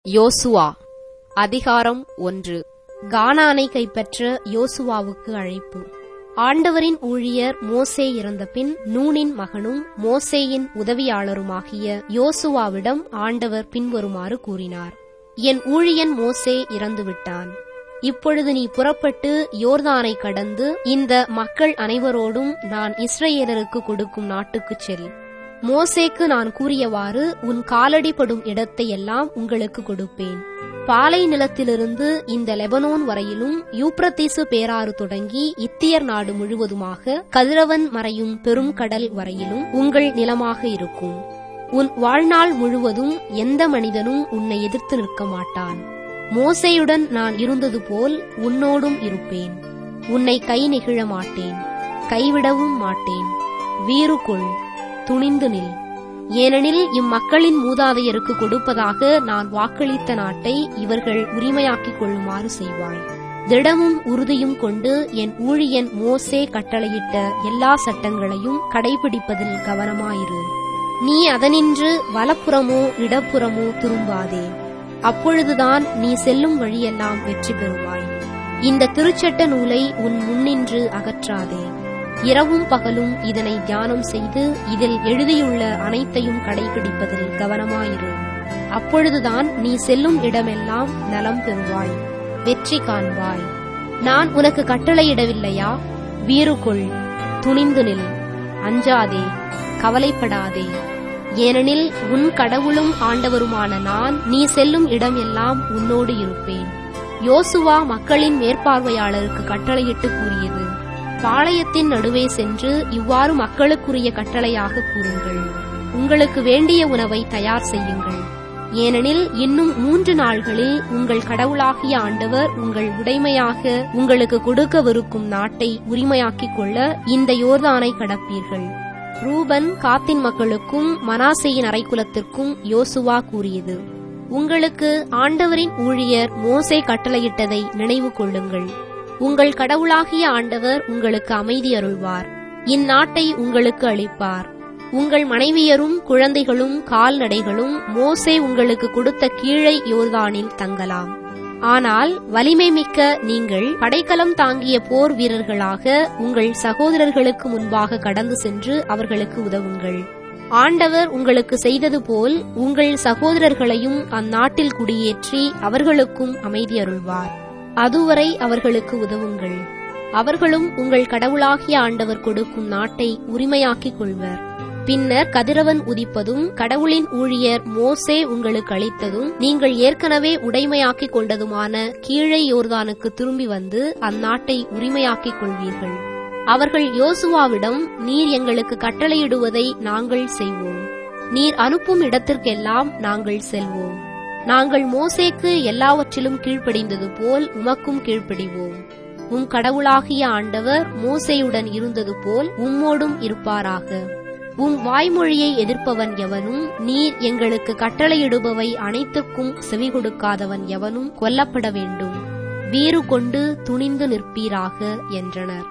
யோசுவா அதிகாரம் ஒன்று கானானை கைப்பற்ற யோசுவாவுக்கு அழைப்பு ஆண்டவரின் ஊழியர் மோசே இறந்தபின் நூனின் மகனும் மோசேயின் உதவியாளருமாகிய யோசுவாவிடம் ஆண்டவர் பின்வருமாறு கூறினார் என் ஊழியன் மோசே இறந்துவிட்டான் இப்பொழுது நீ புறப்பட்டு யோர்தானை கடந்து இந்த மக்கள் அனைவரோடும் நான் இஸ்ரவேலருக்கு கொடுக்கும் நாட்டுக்குச் செல் மோசேக்கு நான் கூறியவாறு உன் காலடிப்படும் இடத்தை எல்லாம் உங்களுக்கு கொடுப்பேன் பாலை நிலத்திலிருந்து இந்த லெபனோன் வரையிலும் யூப்ரத்தீசு பேராறு தொடங்கி இத்தியர் நாடு முழுவதுமாக கதிரவன் மறையும் பெரும் கடல் வரையிலும் உங்கள் நிலமாக இருக்கும் உன் வாழ்நாள் முழுவதும் எந்த மனிதனும் உன்னை எதிர்த்து நிற்க மாட்டான் மோசேயுடன் நான் இருந்தது போல் உன்னோடும் இருப்பேன் உன்னை கை நெகிழ மாட்டேன் கைவிடவும் மாட்டேன் வீறு கொள் துணிந்து நில் ஏனெனில் இம்மக்களின் மூதாதையருக்கு கொடுப்பதாக நான் வாக்களித்த நாட்டை இவர்கள் உரிமையாக்கிக் கொள்ளுமாறு செய்வாய் திடமும் உறுதியும் கொண்டு என் ஊழியன் மோசே கட்டளையிட்ட எல்லா சட்டங்களையும் கடைபிடிப்பதில் கவனமாயிரு நீ அதனின்று வலப்புறமோ இடப்புறமோ திரும்பாதே அப்பொழுதுதான் நீ செல்லும் வழியெல்லாம் வெற்றி பெறுவாய் இந்த திருச்சட்ட நூலை உன் முன்னின்று அகற்றாதே இரவும் பகலும் இதனை தியானம் செய்து இதில் எழுதியுள்ள அனைத்தையும் கடைபிடிப்பதில் கவனமாயிரு அப்பொழுதுதான் நீ செல்லும் இடமெல்லாம் நலம் பெறுவாய் வெற்றி காண்பாய் நான் உனக்கு கட்டளையிடவில்லையா வீறு கொள் துணிந்து நில் அஞ்சாதே கவலைப்படாதே ஏனெனில் உன் கடவுளும் ஆண்டவருமான நான் நீ செல்லும் இடம் எல்லாம் உன்னோடு இருப்பேன் யோசுவா மக்களின் மேற்பார்வையாளருக்கு கட்டளையிட்டு கூறியது பாளையத்தின் நடுவே சென்று இவ்வாறு மக்களுக்குரிய கட்டளையாக கூறுங்கள் உங்களுக்கு வேண்டிய உணவை தயார் செய்யுங்கள் ஏனெனில் இன்னும் மூன்று நாள்களில் உங்கள் கடவுளாகிய ஆண்டவர் உங்கள் உடைமையாக உங்களுக்கு கொடுக்கவிருக்கும் நாட்டை உரிமையாக்கிக் கொள்ள இந்த யோர்தானை கடப்பீர்கள் ரூபன் காத்தின் மக்களுக்கும் மனாசையின் அரைக்குலத்திற்கும் யோசுவா கூறியது உங்களுக்கு ஆண்டவரின் ஊழியர் மோசே கட்டளையிட்டதை நினைவு கொள்ளுங்கள் உங்கள் கடவுளாகிய ஆண்டவர் உங்களுக்கு அமைதி அருள்வார் இந்நாட்டை உங்களுக்கு அளிப்பார் உங்கள் மனைவியரும் குழந்தைகளும் கால்நடைகளும் மோசே உங்களுக்கு கொடுத்த கீழே யோர்தானில் தங்கலாம் ஆனால் வலிமை மிக்க நீங்கள் படைக்கலம் தாங்கிய போர் வீரர்களாக உங்கள் சகோதரர்களுக்கு முன்பாக கடந்து சென்று அவர்களுக்கு உதவுங்கள் ஆண்டவர் உங்களுக்கு செய்தது போல் உங்கள் சகோதரர்களையும் அந்நாட்டில் குடியேற்றி அவர்களுக்கும் அமைதி அருள்வார் அதுவரை அவர்களுக்கு உதவுங்கள் அவர்களும் உங்கள் கடவுளாகிய ஆண்டவர் கொடுக்கும் நாட்டை உரிமையாக்கிக் கொள்வர் பின்னர் கதிரவன் உதிப்பதும் கடவுளின் ஊழியர் மோசே உங்களுக்கு அளித்ததும் நீங்கள் ஏற்கனவே உடைமையாக்கிக் கொண்டதுமான கீழே யோர்தானுக்கு திரும்பி வந்து அந்நாட்டை உரிமையாக்கிக் கொள்வீர்கள் அவர்கள் யோசுவாவிடம் நீர் எங்களுக்கு கட்டளையிடுவதை நாங்கள் செய்வோம் நீர் அனுப்பும் இடத்திற்கெல்லாம் நாங்கள் செல்வோம் நாங்கள் மோசேக்கு எல்லாவற்றிலும் கீழ்ப்படிந்தது போல் உமக்கும் கீழ்ப்படிவோம் உம் கடவுளாகிய ஆண்டவர் மோசேயுடன் இருந்தது போல் உம்மோடும் இருப்பாராக உம் வாய்மொழியை எதிர்ப்பவன் எவனும் நீர் எங்களுக்கு கட்டளையிடுபவை அனைத்துக்கும் செவி கொடுக்காதவன் எவனும் கொல்லப்பட வேண்டும் வீறு கொண்டு துணிந்து நிற்பீராக என்றனர்